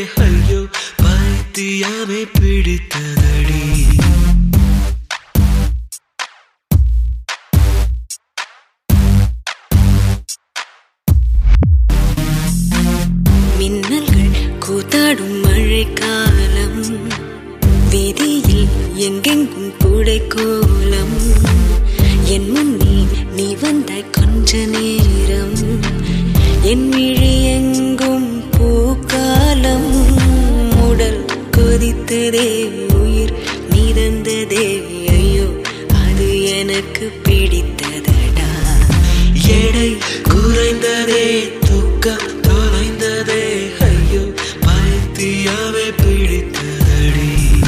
ஐயோ பைத்தியமே பிடித்ததடி மின்னல்கள் கூத்தாடும் மழைக்காலம் வீதியில் எங்கெங்கும் கூடை கோலம் என் முன்னே நீ வந்தாய் கொஞ்ச நேரம் என் விழி எங்கும் பூக்காலம் உடல் கொதித்ததே உயிர் மிதந்ததே ஐயோ அது எனக்கு பிடித்ததடா எடை குறைந்ததே தூக்கம் தொலைந்ததே ஐயோ பைத்தியமே பிடித்ததடி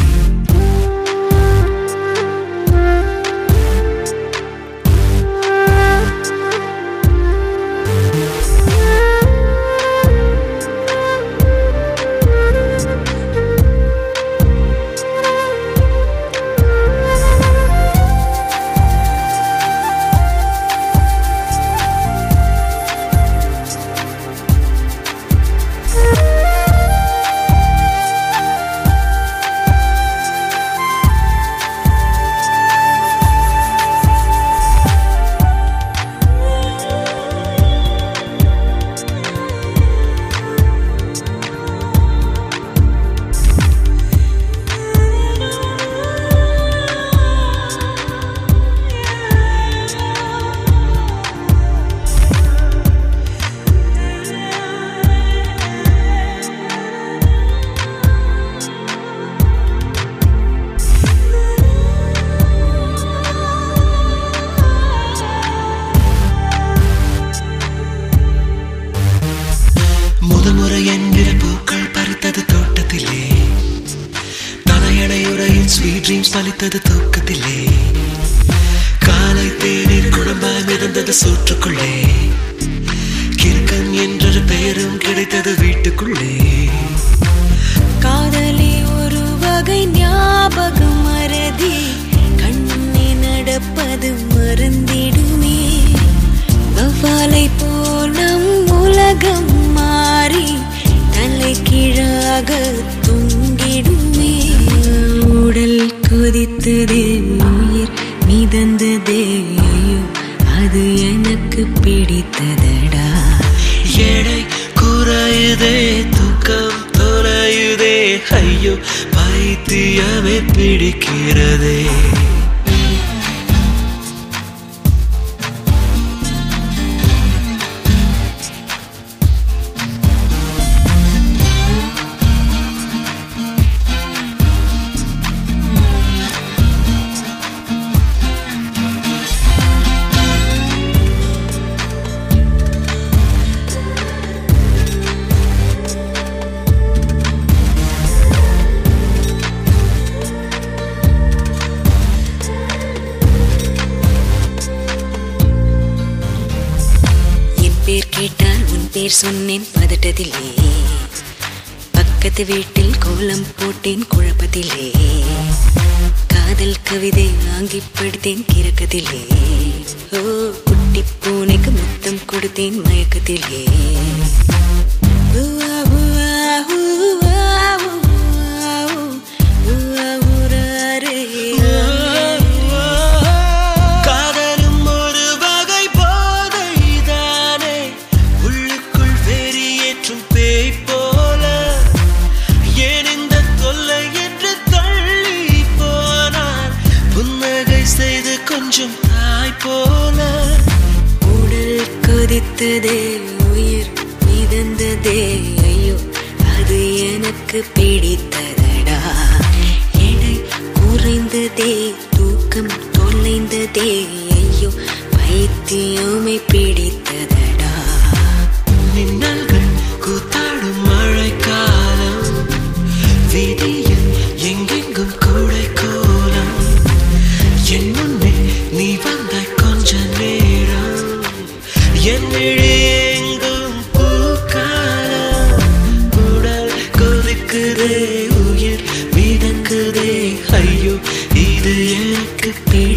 முதல் முறை என் விரல் பூக்கள் பறித்தது தோட்டத்திலே தலையணையுறையில் ஸ்வீட் ட்ரீம்ஸ் பலித்தது தூக்கத்திலே காலை தேநீர் குழம்பாய் மிதந்தது சோற்றுக்குள்ளே கிறுக்கன் என்றொரு பெயரும் கிடைத்தது வீட்டுக்குள்ளே காதலி ஒரு வகை ஞாபகம் மறதி கண்ணே நடப்பது மறந்திடுமே வவ்வாலை போல் நம் உலகம் மாறி தலை கீழாக தொங்கிடுமே உடல் கொதித்ததே உயிர் மிதந்ததே ஐயோ அது எனக்கு பிடித்ததடா எடை குறையுதே தூக்கம் தொலையுதே ஐயோ பைத்தியமே பிடிக்கிறதே என் பேர் கேட்டால் உன் பேர் சொன்னேன் பதட்டத்திலே பக்கத்து வீட்டில் கோலம் போட்டேன் குழப்பத்திலே காதல் கவிதை வாங்கி படித்தேன் கிறக்கத்திலே ஓ குட்டி பூனைக்கு முத்தம் கொடுத்தேன் மயக்கத்திலே ஊவா, ஊவா, ஊவா, ஊவா, ஊவா, ஊராரே. காதலும் ஒரு வகை போதைதானே உள்ளுக்குள் வெறியேற்றும் பேய் போல ஏன் இந்த தொல்லை என்று தள்ளி போனார் புன்னகை செய்து கொஞ்சம் தாய் போல உடல் கொதித்ததே உயிர் மிதந்ததே ஐயோ அது எனக்கு பிடித்ததடா எடை குறைந்ததே தூக்கம் தொலைந்ததே ஐயோ பைத்தியமே பிடித்ததடா மின்னல்கள் கூத்தாடும் மழைக்காலம் வீதியில் எங்கெங்கும் கூடை கோலம் என் முன்னே நீ வந்தாய் கொஞ்ச நேரம் என் விழி எங்கும் பூக்காலம் உடல் கொதிக்குதே உயிர் மிதக்குதே ஐயோ இது எனக்கு பிடி